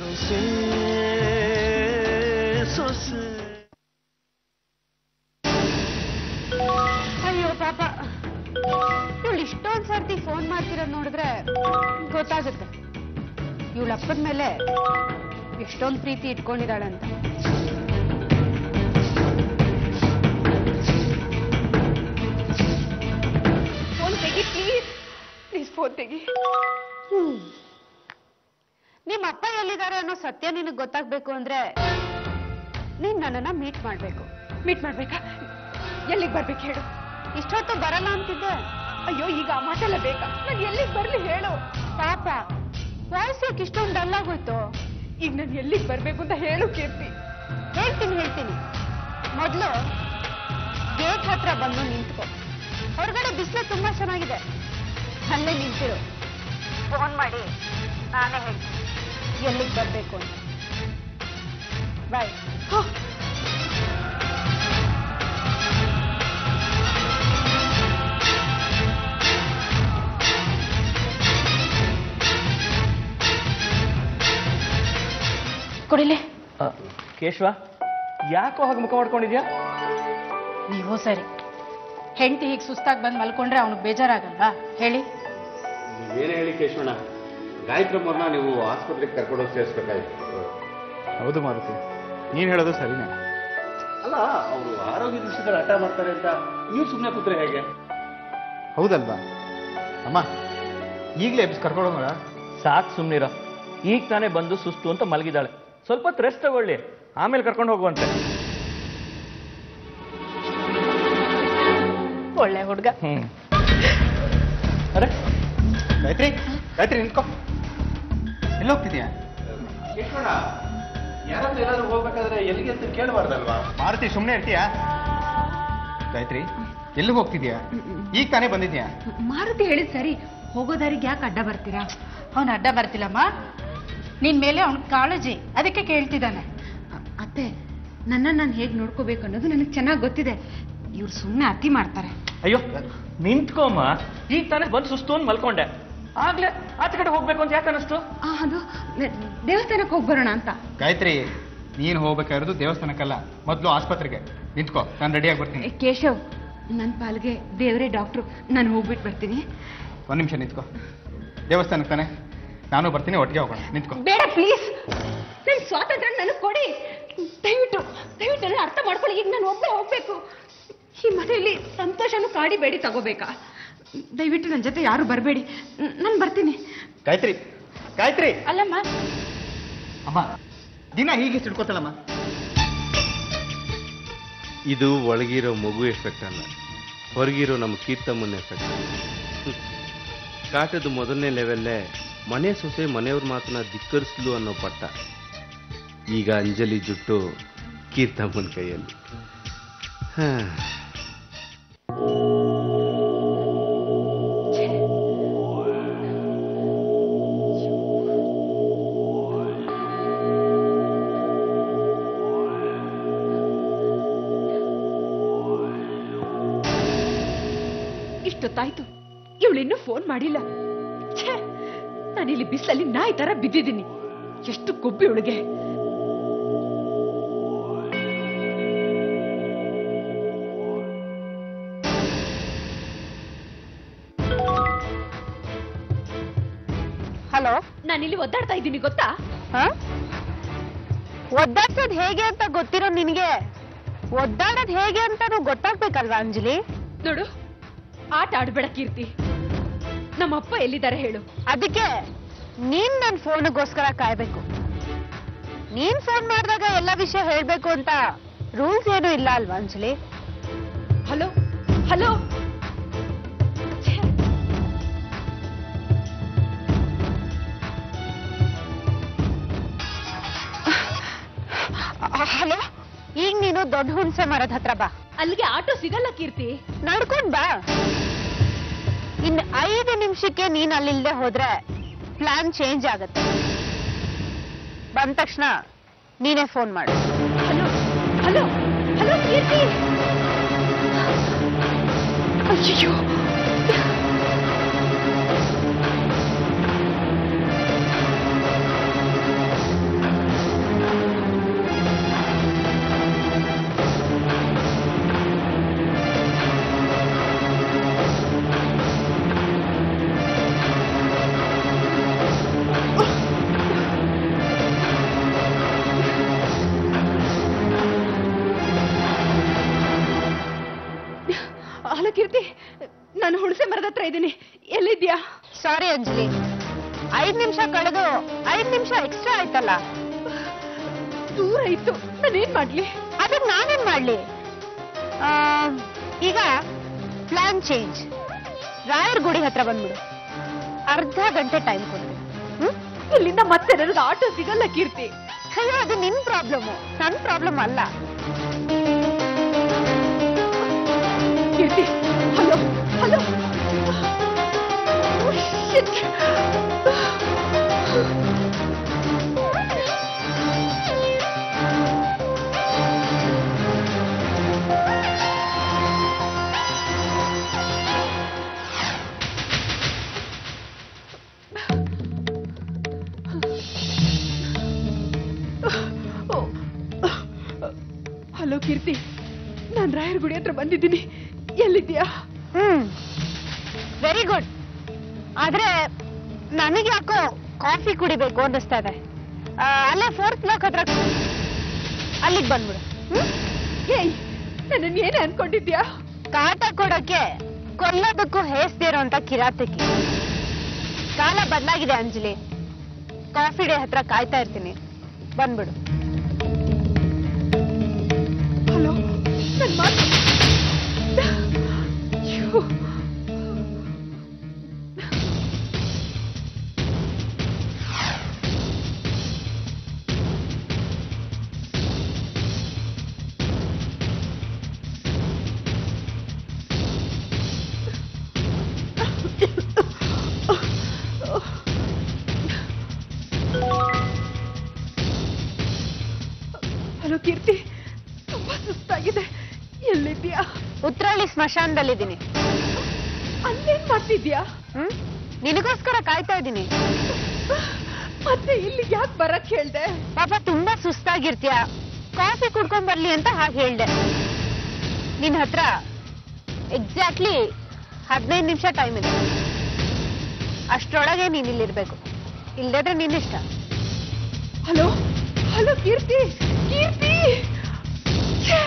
ಸೊಸೆ ಸೊಸೆ ಅಯ್ಯೋ ಪಾಪ ಇವಳು ಇಷ್ಟೊಂದ್ ಸರ್ತಿ ಫೋನ್ ಮಾಡ್ತಿರೋದ್ ನೋಡಿದ್ರೆ ಗೊತ್ತಾಗುತ್ತೆ ಇವಳ ಅಪ್ಪನ ಮೇಲೆ ಎಷ್ಟೊಂದ್ ಪ್ರೀತಿ ಇಟ್ಕೊಂಡಿದ್ದಾಳಂತ ಫೋನ್ ತೆಗಿ ಪ್ಲೀಸ್ ಪ್ಲೀಸ್ ಫೋನ್ ತೆಗಿ ನಿಮ್ಮ ಅಪ್ಪ ಎಲ್ಲಿದ್ದಾರೆ ಅನ್ನೋ ಸತ್ಯ ನಿನಗೆ ಗೊತ್ತಾಗ್ಬೇಕು ಅಂದ್ರೆ ನೀನ್ ನನ್ನನ್ನ ಮೀಟ್ ಮಾಡ್ಬೇಕು ಮೀಟ್ ಮಾಡ್ಬೇಕಾ ಎಲ್ಲಿಗೆ ಬರ್ಬೇಕು ಹೇಳು ಇಷ್ಟೊತ್ತು ಬರಲ್ಲ ಅಂತಿದ್ದೆ ಅಯ್ಯೋ ಈಗ ಆ ಮಾತೆಲ್ಲ ಬೇಕಾ ನಾನು ಎಲ್ಲಿಗೆ ಬರ್ಲಿ ಹೇಳು ಪಾಪ ವಾಯ್ಸ್ ಯಾಕೆ ಇಷ್ಟೊಂದು ಡಲ್ ಆಗೋಯ್ತು ಈಗ ನಾನು ಎಲ್ಲಿಗೆ ಬರ್ಬೇಕು ಅಂತ ಹೇಳು ಕೀರ್ತಿ ಹೇಳ್ತೀನಿ ಹೇಳ್ತೀನಿ ಮೊದಲು ಗೇಟ್ ಹತ್ರ ಬಂದು ನಿಂತ್ಕೊ ಹೊರಗಡೆ ಬಿಸಿಲು ತುಂಬಾ ಚೆನ್ನಾಗಿದೆ ಅಲ್ಲೇ ನಿಂತಿರು ಫೋನ್ ಮಾಡಿ ನಾನೇ ಹೇಳ್ತೀನಿ ಎಲ್ಲಿಗೆ ಬರಬೇಕು ಅಂತ ಬಾಯ್ ಕೊಡಿಲೆ ಕೇಶವ ಯಾಕೋ ಹಾಗೆ ಮುಖ ಮಾಡ್ಕೊಂಡಿದ್ಯಾ ನೀವು ಸರಿ ಹೆಂಡತಿ ಹೀಗೆ ಸುಸ್ತಾಗಿ ಬಂದು ಮಲ್ಕೊಂಡ್ರೆ ಅವನಿಗೆ ಬೇಜಾರಾಗಲ್ವಾ ಹೇಳಿ ನೀವೇನು ಹೇಳಿ ಕೇಶವಣ್ಣ ಗಾಯತ್ರಮ್ಮವ್ರನ್ನ ನೀವು ಆಸ್ಪತ್ರೆಗೆ ಕರ್ಕೊಂಡೋಗಿ ಸೇರಿಸ್ಬೇಕಾಯ್ತು ಹೌದು ಮಾರುತಿ ನೀನು ಹೇಳೋದು ಸರಿನೇ ಅಲ್ಲ ಅವರು ಆರೋಗ್ಯ ವಿಷಯದಲ್ಲಿ ಹಠ ಮಾಡ್ತಾರೆ ಅಂತ ನೀವು ಸುಮ್ಮನೆ ಕೂತ್ರೆ ಹೇಗೆ ಹೌದಲ್ವಾ ಅಮ್ಮ ಈಗಲೇ ಎಬ್ಸ್ ಕರ್ಕೊಂಡೋಗೋಣ ಸಾಕು ಸುಮ್ಮನಿರ ಈಗ ತಾನೇ ಬಂದು ಸುಸ್ತು ಅಂತ ಮಲಗಿದ್ದಾಳೆ ಸ್ವಲ್ಪ ಹೊತ್ತು ರೆಸ್ಟ್ ತಗೊಳ್ಳಿ ಆಮೇಲೆ ಕರ್ಕೊಂಡು ಹೋಗುವಂತೆ ಒಳ್ಳೆ ಹುಡುಗ ಹ್ಮ್ ಅರೆ ಗಾಯತ್ರಿ ಗಾಯತ್ರಿ ನಿಂತ್ಕೋ ಎಲ್ಲಿ ಹೋಗ್ತಿದ್ಯಾ ಕೇಶವಣ್ಣ ಯಾರಾದ್ರೂ ಏನಾದ್ರು ಹೋಗ್ಬೇಕಾದ್ರೆ ಎಲ್ಲಿಗೆ ಅಂತ ಕೇಳಬಾರ್ದಲ್ವಾ ಮಾರುತಿ ಸುಮ್ಮನೆ ಇರ್ತೀಯಾ ಗಾಯತ್ರಿ ಎಲ್ಲಿಗೆ ಹೋಗ್ತಿದ್ಯಾ ಈಗ ತಾನೇ ಬಂದಿದ್ಯಾ ಮಾರುತಿ ಹೇಳಿದ್ ಸರಿ ಹೋಗೋ ದಾರಿಗೆ ಯಾಕೆ ಅಡ್ಡ ಬರ್ತೀರಾ ಅವನು ಅಡ್ಡ ಬರ್ತಿಲ್ಲಮ್ಮ ನಿನ್ ಮೇಲೆ ಅವನ ಕಾಳಜಿ ಅದಕ್ಕೆ ಕೇಳ್ತಿದ್ದಾನೆ ಅತ್ತೆ ನನ್ನ ನಾನು ಹೇಗೆ ನೋಡ್ಕೋಬೇಕು ಅನ್ನೋದು ನನಗೆ ಚೆನ್ನಾಗಿ ಗೊತ್ತಿದೆ ಇವ್ರು ಸುಮ್ಮನೆ ಅತಿ ಮಾಡ್ತಾರೆ ಅಯ್ಯೋ ನಿಂತ್ಕೋಮ್ಮ ಈಗ ತಾನೇ ಬಂದು ಸುಸ್ತು ಅಂತ ಮಲ್ಕೊಂಡೆ ಆಗ್ಲೇ ಆಚೆ ಕಡೆ ಹೋಗ್ಬೇಕು ಅಂತ ಯಾಕೆ ಅನಿಸ್ತು ಆ, ಅದು ನೆ- ದೇವಸ್ಥಾನಕ್ಕೆ ಹೋಗಿ ಬರೋಣ ಅಂತ ಗಾಯತ್ರಿ ನೀನು ಹೋಗ್ಬೇಕಾಗಿರೋದು ದೇವಸ್ಥಾನಕ್ಕಲ್ಲ ಮೊದಲು ಆಸ್ಪತ್ರೆಗೆ ನಿಂತ್ಕೋ ನಾನು ರೆಡಿಯಾಗಿ ಬರ್ತೀನಿ ಏ, ಕೇಶವ್ ನನ್ನ ಪಾಲ್ಗೆ ದೇವರೇ ಡಾಕ್ಟ್ರು ನಾನು ಹೋಗ್ಬಿಟ್ಟು ಬರ್ತೀನಿ ಒಂದು ನಿಮಿಷ ನಿಂತ್ಕೋ ದೇವಸ್ಥಾನಕ್ಕೆ ತಾನೆ ನಾನು ಬರ್ತೀನಿ ಒಟ್ಟಿಗೆ ಹೋಗೋಣ ನಿಂತ್ಕೋ ಬೇಡ ಪ್ಲೀಸ್ ನನ್ನ ಸ್ವಾತಂತ್ರ್ಯ ನನಗೆ ಕೊಡಿ ದಯವಿಟ್ಟು ದಯವಿಟ್ಟು ನನ್ನ ಅರ್ಥ ಮಾಡ್ಕೊಳ್ಳಿ ಈಗ ನಾನು ಒಬ್ಬಳೇ ಹೋಗ್ಬೇಕು ಈ ಮನೆಯಲ್ಲಿ ಸಂತೋಷನೂ ಕಾಡಿ ಬೇಡಿ ತಗೋಬೇಕಾ ದಯವಿಟ್ಟು ನನ್ನ ಜೊತೆ ಯಾರು ಬರಬೇಡಿ ನಾನು ಬರ್ತೀನಿ ಗಾಯತ್ರಿ ಗಾಯತ್ರಿ ಅಲ್ಲಮ್ಮ ಅಮ್ಮ ದಿನ ಹೀಗೆ ಸಿಡ್ಕೋತಲ್ಲಮ್ಮ ಇದು ಒಳಗಿರೋ ಮಗು ಎಫೆಕ್ಟ್ ಅಲ್ಲ ಹೊರಗಿರೋ ನಮ್ಮ ಕೀರ್ತಮ್ಮನ ಎಫೆಕ್ಟ್ ಕಾಟದ ಮೊದಲನೇ ಲೆವೆಲ್ಲೇ ಮನೆ ಸೊಸೆ ಮನೆಯವ್ರ ಮಾತನ್ನ ಧಿಕ್ಕರಿಸ್ಲು ಅನ್ನೋ ಪಟ್ಟ ಈಗ ಅಂಜಲಿ ಜುಟ್ಟು ಕೀರ್ತಮ್ಮನ ಕೈಯಲ್ಲಿ ಹಾ ಇಷ್ಟೊತ್ತಾಯ್ತು ಇವಳಿನ್ನೂ ಫೋನ್ ಮಾಡಿಲ್ಲ ಛೇ ನಾನಿಲ್ಲಿ ಬಿಸಿಲಲ್ಲಿ ನಾಯಿ ತರ ಬಿದ್ದಿದ್ದೀನಿ ಎಷ್ಟು ಕೊಬ್ಬಿ ಇವಳಿಗೆ ಹಲೋ ನಾನಿಲ್ಲಿ ಒದ್ದಾಡ್ತಾ ಇದ್ದೀನಿ ಗೊತ್ತಾ ಒದ್ದಾಡ್ಸೋದ್ ಹೇಗೆ ಅಂತ ಗೊತ್ತಿರೋ ನಿನಗೆ ಒದ್ದಾಡೋದ್ ಹೇಗೆ ಅಂತಾನು ಗೊತ್ತಾಗ್ಬೇಕಲ್ವಾ ಅಂಜಲಿ ನೋಡು ಆಟ ಆಡ್ಬೇಡ ಕೀರ್ತಿ ನಮ್ಮಪ್ಪ ಎಲ್ಲಿದ್ದಾರೆ ಹೇಳು ಅದಕ್ಕೆ ನೀನ್ ನನ್ ಫೋನ್ಗೋಸ್ಕರ ಕಾಯ್ಬೇಕು ನೀನ್ ಫೋನ್ ಮಾಡಿದಾಗ ಎಲ್ಲ ವಿಷಯ ಹೇಳ್ಬೇಕು ಅಂತ ರೂಲ್ಸ್ ಏನು ಇಲ್ಲ ಅಲ್ವಾ ಅಂಜಲಿ ಹಲೋ ಹಲೋ ಛೇ, ಹಲೋ ಈಗ ನೀನು ದೊಡ್ಡ ಹುಣಸೆ ಮರದ ಹತ್ರ ಬಾ ಅಲ್ಲಿಗೆ ಆಟೋ ಸಿಗಲ್ಲ ಕೀರ್ತಿ ನಡ್ಕೊಂಡ್ ಬಾ ಇನ್ ಐದು ನಿಮಿಷಕ್ಕೆ ನೀನ್ ಅಲ್ಲಿಲ್ದೆ ಹೋದ್ರೆ ಪ್ಲಾನ್ ಚೇಂಜ್ ಆಗತ್ತೆ ಬಂದ ತಕ್ಷಣ ನೀನೇ ಫೋನ್ ಮಾಡು ಹಲೋ ಹಲೋ ಹಲೋ ಕೀರ್ತಿ ಅಯ್ಯೋ ಹಲೋ ಕೀರ್ತಿ ನಾನು ಹುಣಸೆ ಮರದ ಹತ್ರ ಇದ್ದೀನಿ ಎಲ್ಲಿದ್ಯಾ ಸಾರಿ ಅಂಜಲಿ ಐದ್ ನಿಮಿಷ ಕಳೆದು ಐದ್ ನಿಮಿಷ ಎಕ್ಸ್ಟ್ರಾ ಆಯ್ತಲ್ಲ ದೂರ ಇತ್ತು ನಾನೇನ್ ಮಾಡ್ಲಿ ಅದಕ್ಕೆ ನಾನೇನ್ ಮಾಡ್ಲಿ ಆ, ಈಗ ಪ್ಲಾನ್ ಚೇಂಜ್ ರಾಯರ್ ಗುಡಿ ಹತ್ರ ಬಂದ್ಬಿಡು ಅರ್ಧ ಗಂಟೆ ಟೈಮ್ ಕೊಡ್ತೀನಿ ಹ್ಮ್ ಇಲ್ಲಿಂದ ಮತ್ತೆ ನನಗೆ ಆಟೋ ಸಿಗಲ್ಲ ಕೀರ್ತಿ ಅಯ್ಯೋ ಅದು ನಿನ್ ಪ್ರಾಬ್ಲಮ್ ನನ್ ಪ್ರಾಬ್ಲಮ್ ಅಲ್ಲ Keerthi hello hello hello Keerthi ನಾನ್ ರಾಯರ ಗುಡಿ ಹತ್ರ ಬಂದಿದ್ದೀನಿ ಎಲ್ಲಿದ್ಯಾ ಹ್ಮ್ ವೆರಿ ಗುಡ್ ಆದ್ರೆ ನನಗೆ ಯಾಕೋ ಕಾಫಿ ಕುಡಿಬೇಕು ಅನ್ನಿಸ್ತಾ ಇದೆ ಆ, ಅಲ್ಲೇ ಫೋರ್ತ್ ಬ್ಲಾಕ್ ಹತ್ರ ಅಲ್ಲಿಗೆ ಬಂದ್ಬಿಡು ಹ್ಮ್ ಏಯ್ ನನ್ನ ಏನೇ ಅನ್ಕೊಂಡಿದ್ಯಾ ಕಾಟ ಕೊಡಕ್ಕೆ ಕೊಲ್ಲೋದಕ್ಕೂ ಹೇಸ್ದಿರೋ ಅಂತ ಕಿರಾತಕಿ ಕಾಲ ಬದಲಾಗಿದೆ ಅಂಜಲಿ ಕಾಫಿ ಡೇ ಹತ್ರ ಕಾಯ್ತಾ ಇರ್ತೀನಿ ಬಂದ್ಬಿಡು ಹಲೋ ನನ್ ಮಾತು ಅಯ್ಯೋ. ಹಲೋ ಕೀರ್ತಿ ತುಂಬಾ ಸುಸ್ತಾಗಿದೆ ಎಲ್ಲಿದ್ಯಾ ಉತ್ರಳ್ಳಿ ಸ್ಮಶಾನದಲ್ಲಿದ್ದೀನಿ ಅಲ್ಲೇನ್ ಮಾಡ್ತಿದ್ಯಾ ಹ್ಮ್ ನಿನಗೋಸ್ಕರ ಕಾಯ್ತಾ ಇದ್ದೀನಿ ಮತ್ತೆ ಇಲ್ಲಿ ಯಾಕೆ ಬರಕ್ ಹೇಳ್ದೆ ಪಾಪ ತುಂಬಾ ಸುಸ್ತಾಗಿರ್ತೀಯ ಕಾಫಿ ಕುಡ್ಕೊಂಡ್ ಬರ್ಲಿ ಅಂತ ಹಾಗೆ ಹೇಳ್ದೆ ನಿನ್ ಹತ್ರ ಎಕ್ಸಾಕ್ಟ್ಲಿ ಹದಿನೈದು ನಿಮಿಷ ಟೈಮ್ ಇದೆ ಅಷ್ಟ್ರೊಳಗೆ ನೀನ್ ಇಲ್ಲಿರ್ಬೇಕು ಇಲ್ದಿದ್ರೆ ನಿನ್ನಿಷ್ಟ ಹಲೋ ಹಲೋ ಕೀರ್ತಿ ಕೀರ್ತಿ ಛೇ!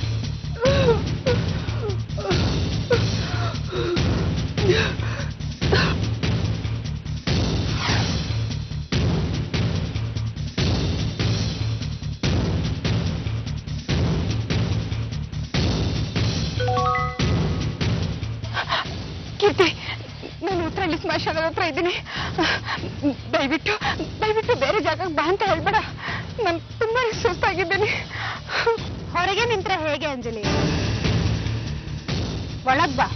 ಕೀರ್ತಿ ನಾನು ಉತ್ತರಳ್ಳಿ ಸ್ಮಶಾನದ ಹತ್ರ ಇದ್ದೀನಿ ದಯವಿಟ್ಟು ದಯವಿಟ್ಟು ಬೇರೆ ಜಾಗಕ್ಕೆ ಬಾ ಅಂತ ಹೇಳ್ಬೇಡ ನಾನು ತುಂಬಾ ಸುಸ್ತಾಗಿದ್ದೀನಿ ಹೊರಗೆ ನಿಂತ್ರೆ ಹೇಗೆ ಅಂಜಲಿ ಒಳಗ್ ಬಾ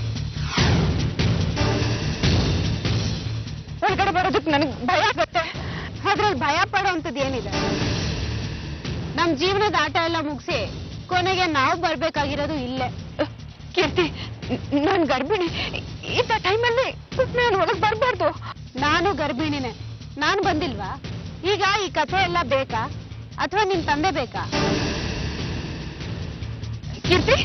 ಒಳಗಡೆ ಬರೋದಕ್ಕೆ ನನಗೆ ಭಯ ಆಗುತ್ತೆ ಅದ್ರಲ್ಲಿ ಭಯ ಪಡೋಂಥದ್ದು ಏನಿದೆ ನಮ್ ಜೀವನದ ಆಟ ಎಲ್ಲ ಮುಗಿಸಿ ಕೊನೆಗೆ ನಾವು ಬರ್ಬೇಕಾಗಿರೋದು ಇಲ್ಲೇ ಕೀರ್ತಿ ನಾನು ಗರ್ಭಿಣಿ ಇಂಥ ಟೈಮಲ್ಲಿ ನಾನು ಒಳಗೆ ಬರಬಾರ್ದು ನಾನು ಗರ್ಭಿಣಿನೇ ನಾನು ಬಂದಿಲ್ವಾ ಈಗ ಈ ಕಥೆ ಎಲ್ಲ ಬೇಕಾ ಅಥವಾ ನಿಮ್ ತಂದೆ ಬೇಕಾ ಕೀರ್ತಿ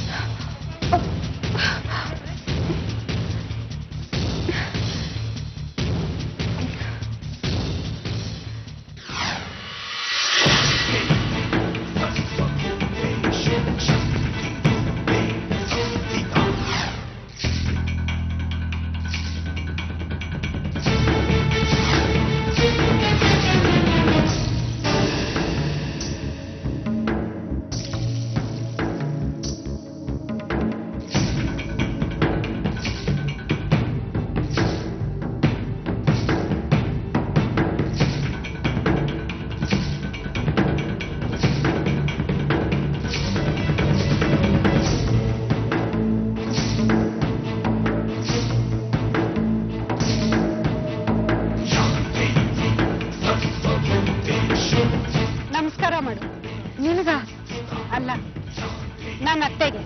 ನಮಸ್ಕಾರ ಮಾಡು ನಿನಗ ಅಲ್ಲ ನನ್ನ ಅತ್ತೆಗೆ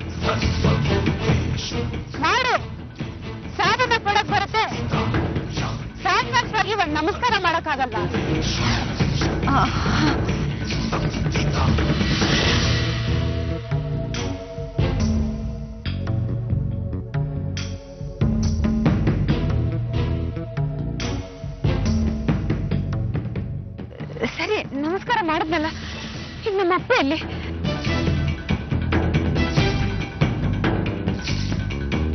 ಮಾಡು ಸಾಧನೆ ಪಡಕ್ ಬರುತ್ತೆ ಸಾತ್ವಿಕವಾಗಿ ಒಂದ್ ನಮಸ್ಕಾರ ಮಾಡಕ್ಕಾಗಲ್ಲ ಸರಿ ನಮಸ್ಕಾರ ಮಾಡಿದ್ನಲ್ಲ ಈಗ ನಮ್ಮ ಅಪ್ಪ ಎಲ್ಲಿ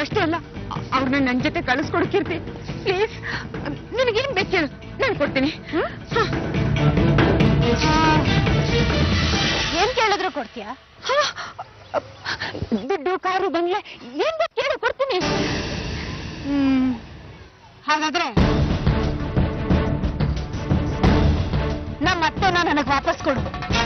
ಅಷ್ಟೇ ಅಲ್ಲ ಅವ್ರನ್ನ ನನ್ ಜೊತೆ ಕಳಿಸ್ಕೊಡು ಕೀರ್ತಿ ಪ್ಲೀಸ್ ನಿನಗೇನ್ ಬೇಕು ಹೇಳು ನಾನು ಕೊಡ್ತೀನಿ ಏನ್ ಕೇಳಿದ್ರು ಕೊಡ್ತೀಯಾ ಹಾ, ದುಡ್ಡು ಕಾರು ಬಂಗ್ಲೆ ಏನ್ ಬೇಕು ಕೇಳು ಕೊಡ್ತೀನಿ ಹ್ಮ್ ಹಾಗಾದ್ರೆ ನಮ್ಮ ಅತ್ತೆನ ನನಗೆ ವಾಪಸ್ ಕೊಡು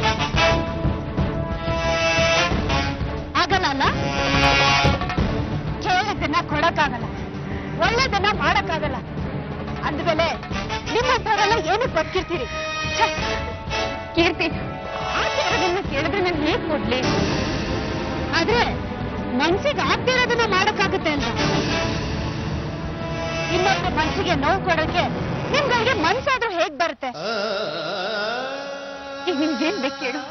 ಆಗಲ್ಲ ಅಲ್ಲ ಕೇಳಿದ್ದನ್ನ ಕೊಡಕ್ಕಾಗಲ್ಲ ಒಳ್ಳೇದನ್ನ ಮಾಡಕ್ಕಾಗಲ್ಲ ಅಂದ್ಮೇಲೆ ನಿಮ್ಮಂಥವರೆಲ್ಲ ಏನಕ್ಕೆ ಬದುಕಿರ್ತೀರಿ ಛೆ, ಕೀರ್ತಿ ಆಚಾರಗಳನ್ನ ಕೇಳಿದ್ರೆ ನಾನು ಹೇಗ್ ಕೊಡ್ಲಿ ಆದ್ರೆ ಮನ್ಸಿಗೆ ಆಗ್ತಿರೋದನ್ನ ಮಾಡಕ್ಕಾಗುತ್ತೆ ಅಂತ ಇನ್ನೊಬ್ಬರ ಮನ್ಸಿಗೆ ನೋವು ಕೊಡೋಕೆ ನಿಮ್ಗಳಿಗೆ ಮನ್ಸಾದ್ರೂ ಹೇಗ್ ಬರುತ್ತೆ ಈಗ ನಿನ್ಗೇನ್ ಬೇಕು ಕೇಳು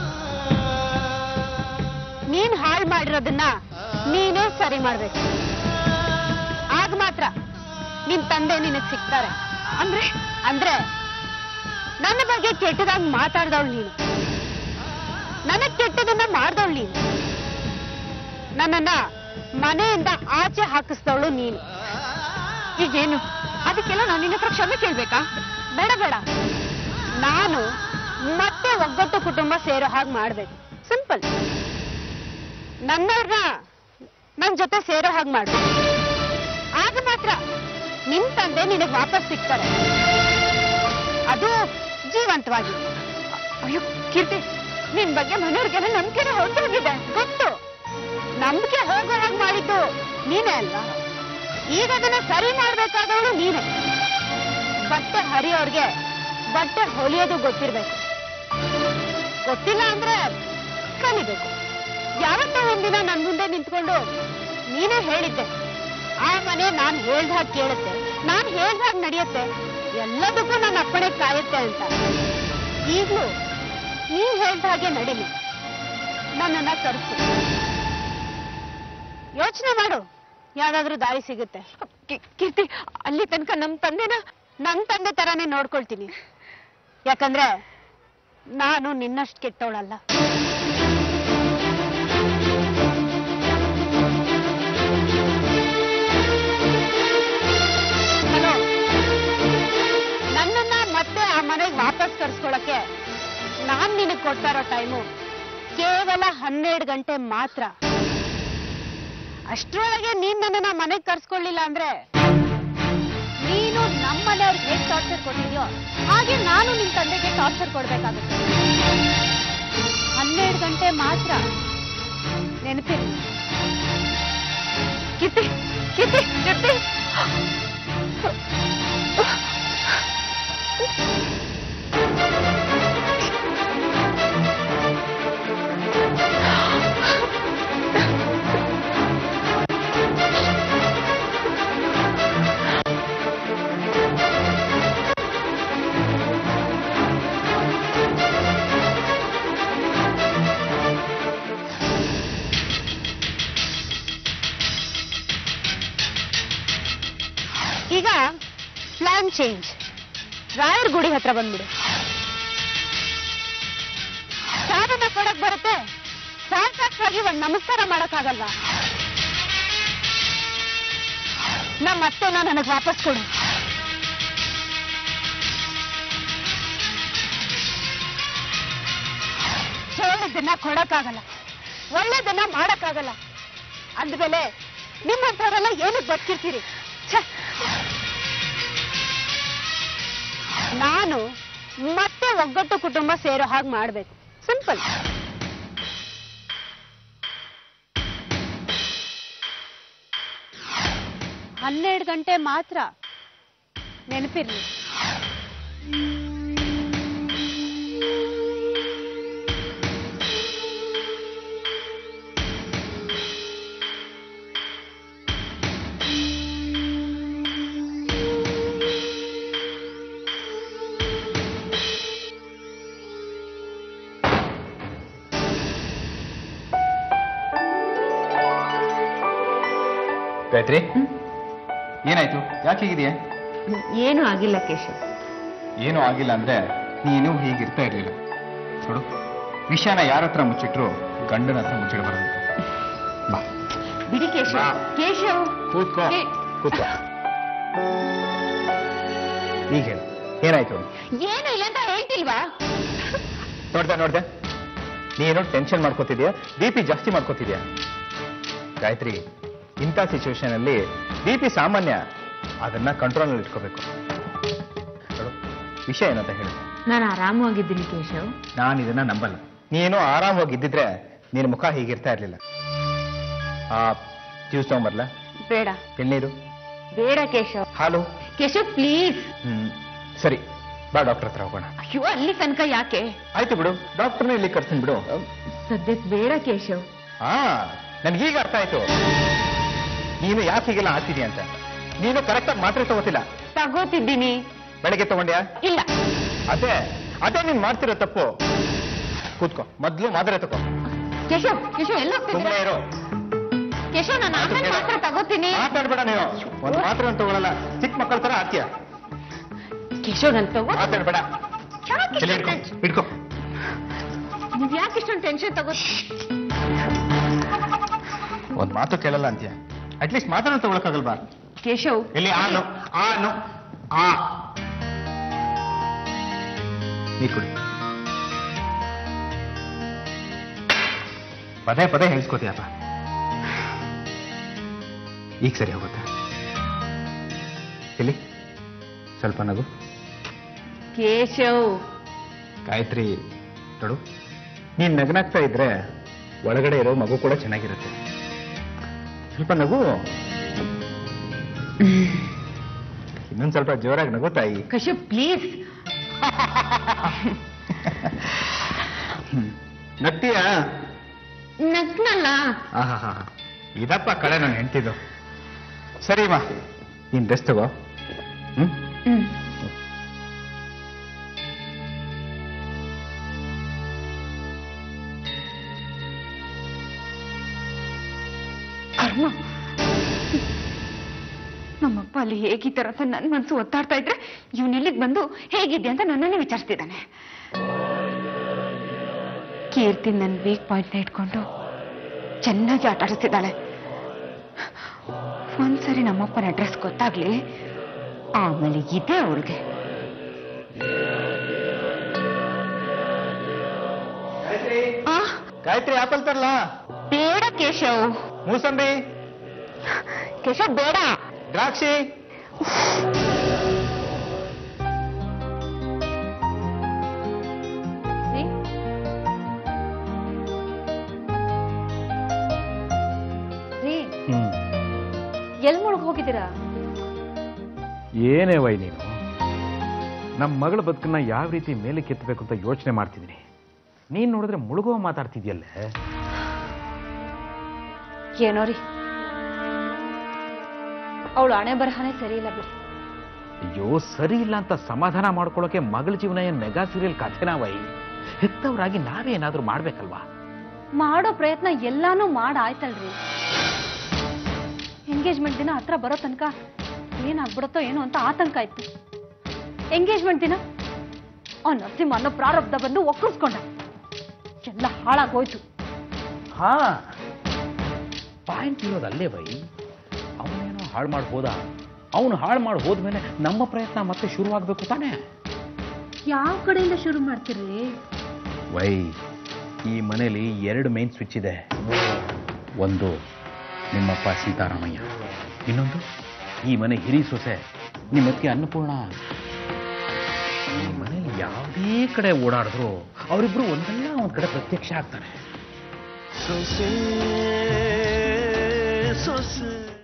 ನೀನ್ ಹಾಳು ಮಾಡಿರೋದನ್ನ ನೀನೇ ಸರಿ ಮಾಡ್ಬೇಕು ಆಗ ಮಾತ್ರ ನಿನ್ ತಂದೆ ನಿನಗ್ ಸಿಗ್ತಾರೆ ಅಂದ್ರೆ ಅಂದ್ರೆ ನನ್ನ ಬಗ್ಗೆ ಕೆಟ್ಟದಾಗಿ ಮಾತಾಡ್ದವಳು ನೀನು ನನಗ್ ಕೆಟ್ಟದನ್ನ ಮಾಡ್ದವಳು ನೀನು ನನ್ನನ್ನ ಮನೆಯಿಂದ ಆಚೆ ಹಾಕಿಸ್ದವಳು ನೀನು ಈಗೇನು ಅದಕ್ಕೆಲ್ಲ ನಾನು ನಿನ್ನ ಹತ್ರ ಕ್ಷಮೆ ಕೇಳ್ಬೇಕಾ ಬೇಡ ಬೇಡ ನಾನು ಮತ್ತೆ ಒಗ್ಗಟ್ಟು ಕುಟುಂಬ ಸೇರೋ ಹಾಗೆ ಮಾಡ್ಬೇಕು ಸಿಂಪಲ್ ನನ್ನವ್ರನ್ನ ನನ್ ಜೊತೆ ಸೇರೋ ಹಾಗೆ ಮಾಡ್ಬೇಕು ಆಗ ಮಾತ್ರ ನಿಮ್ ತಂದೆ ನಿನಗೆ ವಾಪಸ್ ಸಿಗ್ತಾರೆ ಅದು ಜೀವಂತವಾಗಿ ಅಯ್ಯೋ ಕೀರ್ತಿ ನಿನ್ ಬಗ್ಗೆ ಮನೆಯವ್ರಿಗೆಲ್ಲ ನಂಬಿಕೆನೇ ಹೊರಟೋಗಿದೆ ಗೊತ್ತು ನಂಬಿಕೆ ಹೋಗೋ ಹಾಗೆ ಮಾಡಿದ್ದು ನೀನೇ ಅಲ್ವಾ ಈಗ ಅದನ್ನ ಸರಿ ಮಾಡ್ಬೇಕಾದವಳು ನೀನೆ ಬಟ್ಟೆ ಹರಿಯೋರ್ಗೆ ಬಟ್ಟೆ ಹೊಲಿಯೋದು ಗೊತ್ತಿರ್ಬೇಕು ಗೊತ್ತಿಲ್ಲ ಅಂದ್ರೆ ಕಲಿಬೇಕು ಯಾವತ್ತೋ ಒಂದಿನ ನನ್ ಮುಂದೆ ನಿಂತ್ಕೊಂಡು ನೀನೇ ಹೇಳಿದ್ದೆ ಆ ಮನೆ ನಾನ್ ಹೇಳ್ದಾಗ ಕೇಳುತ್ತೆ ನಾನ್ ಹೇಳ್ದಾಗ ನಡೆಯುತ್ತೆ ಎಲ್ಲದಕ್ಕೂ ನನ್ನ ಅಪ್ಪಣೆ ಕಾಯುತ್ತೆ ಅಂತ ಈಗ್ಲೂ ನೀನ್ ಹೇಳ್ದ ಹಾಗೆ ನಡೀಲಿ ನನ್ನನ್ನ ಕರೆಸು ಯೋಚನೆ ಮಾಡು ಯಾವ್ದಾದ್ರೂ ದಾರಿ ಸಿಗುತ್ತೆ ಕಿ- ಕೀರ್ತಿ ಅಲ್ಲಿ ತನಕ ನಮ್ ತಂದೆನ ನನ್ ತಂದೆ ತರಾನೇ ನೋಡ್ಕೊಳ್ತೀನಿ ಯಾಕಂದ್ರೆ ನಾನು ನಿನ್ನಷ್ಟು ಕೆಟ್ಟವಳಲ್ಲ ಹಲೋ ನನ್ನನ್ನ ಮತ್ತೆ ಆ ಮನೆಗೆ ವಾಪಸ್ ಕರ್ಸ್ಕೊಳಕ್ಕೆ ನಾನ್ ನಿನಗ್ ಕೊಡ್ತಾ ಇರೋ ಟೈಮು ಕೇವಲ ಹನ್ನೆರಡು ಗಂಟೆ ಮಾತ್ರ ಅಷ್ಟ್ರೊಳಗೆ ನೀನ್ ನನ್ನನ್ನ ಮನೆಗೆ ಕರ್ಸ್ಕೊಳ್ಳಿಲ್ಲ ಅಂದ್ರೆ ನೀನು ನಮ್ಮ ಮನೆಯವ್ರಿಗೆ ಹೇಗೆ ಟಾರ್ಚರ್ ಕೊಟ್ಟಿದ್ಯೋ ಹಾಗೆ ನಾನು ನಿಮ್ ತಂದೆಗೆ ಟಾರ್ಚರ್ ಕೊಡ್ಬೇಕಾಗುತ್ತೆ ಹನ್ನೆರಡು ಗಂಟೆ ಮಾತ್ರ ನೆನಪಿರ್ಲಿ ಕೀರ್ತಿ ಕೀರ್ತಿ ಕೀರ್ತಿ ಈಗ ಪ್ಲಾನ್ ಚೇಂಜ್ ರಾಯರ್ ಗುಡಿ ಹತ್ರ ಬಂದ್ಬಿಡು ಸಾಧನ ಕೊಡಕ್ ಬರುತ್ತೆ ಸಾಕಾಗಿ ಒಂದ್ ನಮಸ್ಕಾರ ಮಾಡಕ್ಕಾಗಲ್ಲ ನಮ್ಮ ಅತ್ತೆನ ನನಗ್ ವಾಪಸ್ ಕೊಡು ಹೇಳಿದ್ದನ್ನ ಕೊಡಕ್ಕಾಗಲ್ಲ ಒಳ್ಳೇದನ್ನ ಮಾಡಕ್ಕಾಗಲ್ಲ ಅಂದ್ಮೇಲೆ ನಿಮ್ಮಂಥವ್ರೆಲ್ಲ ಏನಕ್ಕೆ ಬದುಕಿರ್ತೀರಿ ಛೆ! ನಾನು ಮತ್ತೆ ಒಗ್ಗಟ್ಟು ಕುಟುಂಬ ಸೇರೋ ಹಾಗೆ ಮಾಡ್ಬೇಕು ಸಿಂಪಲ್ ಹನ್ನೆರಡು ಗಂಟೆ ಮಾತ್ರ ನೆನಪಿರ್ಲಿ ಗಾಯತ್ರಿ ಏನಾಯ್ತು ಯಾಕೆ ಹೀಗಿದೆಯಾ ಏನು ಆಗಿಲ್ಲ ಕೇಶವ್ ಏನೂ ಆಗಿಲ್ಲ ಅಂದ್ರೆ ನೀನು ಹೀಗಿರ್ತಾ ಇರ್ಲಿಲ್ಲ ನೋಡು ವಿಷಯನ ಯಾರ ಹತ್ರ ಮುಚ್ಚಿಟ್ರು ಗಂಡನ ಹತ್ರ ಮುಚ್ಚಿಡಬಾರದು ಬಾ ಬಿಡಿ ಕೇಶವ್ ಬಾ. ಕೇಶವ್ ಕೂತ್ಕೋ ಏ- ಕೂತ್ಕೋ ಈಗ ಹೇಳು ಏನಾಯ್ತು ಏನು ಇಲ್ಲ ಅಂತ ಹೇಳ್ತಿಲ್ವಾ ನೋಡ್ದೆ ನೋಡ್ದೆ ನೀನು ಟೆನ್ಷನ್ ಮಾಡ್ಕೋತಿದ್ಯಾ ಬಿ ಪಿ ಜಾಸ್ತಿ ಮಾಡ್ಕೋತಿದ್ಯಾ ಗಾಯತ್ರಿ ಇಂಥ ಸಿಚುವೇಶನ್ ಅಲ್ಲಿ ಬಿ ಪಿ ಸಾಮಾನ್ಯ ಅದನ್ನ ಕಂಟ್ರೋಲ್ನಲ್ಲಿ ಇಟ್ಕೋಬೇಕು ನೋಡು ವಿಷಯ ಏನಂತ ಹೇಳು ನಾನು ಆರಾಮವಾಗಿದ್ದೀನಿ ಕೇಶವ್ ನಾನು ಇದನ್ನ ನಂಬಲ್ಲ ನೀನು ಆರಾಮವಾಗಿದ್ದಿದ್ರೆ ನಿನ್ನ ಮುಖ ಹೀಗಿರ್ತಾ ಇರ್ಲಿಲ್ಲ ಆ ಜ್ಯೂಸ್ ತಗೊಂಬರ್ಲ ಬೇಡ ಎಳ್ನೀರು ಬೇಡ ಕೇಶವ್ ಹಾಲು ಕೇಶವ್ ಪ್ಲೀಸ್ ಹ್ಮ್ ಸರಿ ಬಾ ಡಾಕ್ಟರ್ ಹತ್ರ ಹೋಗೋಣ ಅಯ್ಯೋ ಅಲ್ಲಿ ತನಕ ಯಾಕೆ ಆಯ್ತು ಬಿಡು ಡಾಕ್ಟರ್ನ ಇಲ್ಲಿ ಕರ್ತೀನಿ ಬಿಡು ಸದ್ಯಕ್ಕೆ ಬೇಡ ಕೇಶವ್ ಹಾ ನನ್ಗೀಗ ಅರ್ಥ ಆಯ್ತು ನೀನು ಯಾಕೆ ಹೀಗೆಲ್ಲ ಆಗ್ತಿದ್ಯಾ ಅಂತ ನೀನು ಕರೆಕ್ಟಾಗಿ ಮಾತ್ರೆ ತಗೋತಿಲ್ಲ ತಗೋತಿದ್ದೀನಿ ಬೆಳಗ್ಗೆ ತಗೊಂಡ್ಯಾ ಇಲ್ಲ ಅದೇ ಅದೇ ನೀನ್ ಮಾಡ್ತಿರೋ ತಪ್ಪು ಕೂತ್ಕೋ ಮೊದ್ಲು ಮಾತ್ರೆ ತಗೋ ಕೇಶವ್ ಕೇಶವ್ ಎಲ್ಲ ಸುಮ್ಮನೆ ಇರೋ ಕೇಶವ್ ನಾನು ಆಮೇಲೆ ಮಾತ್ರ ತಗೋತೀನಿ ಮಾತಾಡ್ಬೇಡ ನೀನು ಒಂದು ಮಾತ್ರೆ ತಗೊಳಲ್ಲ ಚಿಕ್ಕ ಮಕ್ಕಳ ತರ ಆಗ್ತೀಯ ಕೇಶವ್ ನಾನು ತಗೋ ಮಾತಾಡ್ಬೇಡ ಯಾಕೆ ತಲೆ ಹಿಡ್ಕೊ, ಇಷ್ಟೊಂದ್ ಹಿಡ್ಕೊ ನೀವ್ ಯಾಕೆ ಇಷ್ಟೊಂದು ಟೆನ್ಷನ್ ತಗೋ ಒಂದ್ ಮಾತು ಕೇಳಲ್ಲ ಅಂತೀಯ ಅಟ್ಲೀಸ್ಟ್ ಮಾತಾಡೋ ತಗೊಳಕ್ಕಾಗಲ್ವಾ ಕೇಶವ್ ಎಲ್ಲಿ ಆನು ಆನು ಆ ನೀ ಕುಡಿ ಪದೇ ಪದೇ ಹೇಳ್ಸ್ಕೊತೀಯಪ್ಪ ಈಗ ಸರಿ ಹೋಗುತ್ತೆ ಎಲ್ಲಿ ಸ್ವಲ್ಪ ನಗು ಕೇಶವ್ ಗಾಯತ್ರಿ ನೋಡು ನೀನ್ ನಗನಾಗ್ತಾ ಇದ್ರೆ ಒಳಗಡೆ ಇರೋ ಮಗು ಕೂಡ ಚೆನ್ನಾಗಿರುತ್ತೆ ಸ್ವಲ್ಪ ನಗು ಇನ್ನೊಂದ್ ಸ್ವಲ್ಪ ಜೋರಾಗಿ ನಗು ತಾಯಿ ಕೇಶವ್ ಪ್ಲೀಸ್ ನಗ್ತೀಯಾ ನಗ್ನಲ್ಲ ಆಹಾ ಇದಪ್ಪ ಕಳೆ ನಾನು ಹೆಂಡ್ತಿದ್ದು ಸರಿ ಮಾ ನೀನ್ ಡ್ರೆಸ್ ತಗೋ ಹ್ಮ್ ಹ್ಮ್ ಕರ್ಮ ನಮ್ಮಪ್ಪ ಅಲ್ಲಿ ಹೇಗಿದ್ದಾರೆ ಅಂತ ನನ್ನ ಮನಸ್ಸು ಒತ್ತಾಡ್ತಾ ಇದ್ರೆ ಇವನೆಲ್ಲಿಗೆ ಬಂದು ಹೇಗಿದ್ದೆ ಅಂತ ನನ್ನನ್ನೇ ವಿಚಾರಿಸ್ತಿದ್ದಾನೆ ಕೀರ್ತಿ ನನ್ನ ವೀಕ್ ಪಾಯಿಂಟ್ನ ಇಟ್ಕೊಂಡು ಚೆನ್ನಾಗಿ ಆಟ ಆಡಿಸ್ತಿದ್ದಾಳೆ ಒಂದ್ಸರಿ ನಮ್ಮಪ್ಪನ ಅಡ್ರೆಸ್ ಗೊತ್ತಾಗ್ಲಿ ಆಮೇಲೆ ಇದೆ ಅವಳಿಗೆ ಆ ಗಾಯತ್ರಿ ಆಪಲ್ ತರ್ಲಾ ಬೇಡ ಕೇಶವ್ ಮೂಸಂಬಿ ಕೇಶವ್ ಬೇಡ ದ್ರಾಕ್ಷಿ ರೀ ಹ್ಮ್ ಎಲ್ ಮುಳುಗ್ ಹೋಗಿದ್ದೀರಾ ಏನೇ ವೈ ನೀನು ನಮ್ಮ ಮಗಳ ಬದುಕನ್ನ ಯಾವ ರೀತಿ ಮೇಲೆ ಕೆತ್ತಬೇಕು ಅಂತ ಯೋಚನೆ ಮಾಡ್ತಿದ್ದೀನಿ ನೀನ್ ನೋಡಿದ್ರೆ ಮುಳುಗುವ ಮಾತಾಡ್ತಿದ್ಯಲ್ಲೇ ಏನೋ ರೀ ಅವಳು ಹಣೆ ಬರಹನೇ ಸರಿ ಇಲ್ಲ ಬಿಡಿ ಅಯ್ಯೋ ಸರಿ ಇಲ್ಲ ಅಂತ ಸಮಾಧಾನ ಮಾಡ್ಕೊಳ್ಳೋಕೆ ಮಗಳ ಜೀವನ ಏನ್ ಮೆಗಾ ಸೀರಿಯಲ್ ಕಥೆನಾ ವೈ ಹೆತ್ತವರಾಗಿ ನಾವೇ ಏನಾದ್ರೂ ಮಾಡ್ಬೇಕಲ್ವಾ ಮಾಡೋ ಪ್ರಯತ್ನ ಎಲ್ಲಾನು ಮಾಡಾಯ್ತಲ್ರಿ ಎಂಗೇಜ್ಮೆಂಟ್ ದಿನ ಹತ್ರ ಬರೋ ತನಕ ಏನಾಗ್ಬಿಡುತ್ತೋ ಏನೋ ಅಂತ ಆತಂಕ ಆಯ್ತು ಎಂಗೇಜ್ಮೆಂಟ್ ದಿನ ಆ ನರಸಿಂಹ ಅನ್ನೋ ಪ್ರಾರಬ್ಧ ಬಂದು ಒಕ್ಕರ್ಸ್ಕೊಂಡ ಎಲ್ಲ ಹಾಳಾಗೋಯ್ತು ಹಾ ಪಾಯಿಂಟ್ ಇರೋದು ಅಲ್ಲೇ ಬೈ ಅವನೇನೋ ಹಾಳು ಮಾಡಿ ಹೋದ ಅವನು ಹಾಳು ಮಾಡಿ ಹೋದ್ಮೇಲೆ ನಮ್ಮ ಪ್ರಯತ್ನ ಮತ್ತೆ ಶುರುವಾಗಬೇಕು ತಾನೇ ಯಾವ ಕಡೆಯಿಂದ ಶುರು ಮಾಡ್ತೀರಿ ವೈ ಈ ಮನೇಲಿ ಎರಡು ಮೇನ್ ಸ್ವಿಚ್ ಇದೆ ಒಂದು ನಿಮ್ಮಪ್ಪ ಸೀತಾರಾಮಯ್ಯ ಇನ್ನೊಂದು ಈ ಮನೆ ಹಿರಿ ಸೊಸೆ ನಿಮ್ಮಕ್ಕೆ ಅನ್ನಪೂರ್ಣ ಈ ಮನೇಲಿ ಯಾವುದೇ ಕಡೆ ಓಡಾಡಿದ್ರು ಅವರಿಬ್ರು ಒಂದಲ್ಲ ಒಂದ್ ಕಡೆ ಪ್ರತ್ಯಕ್ಷ ಆಗ್ತಾರೆ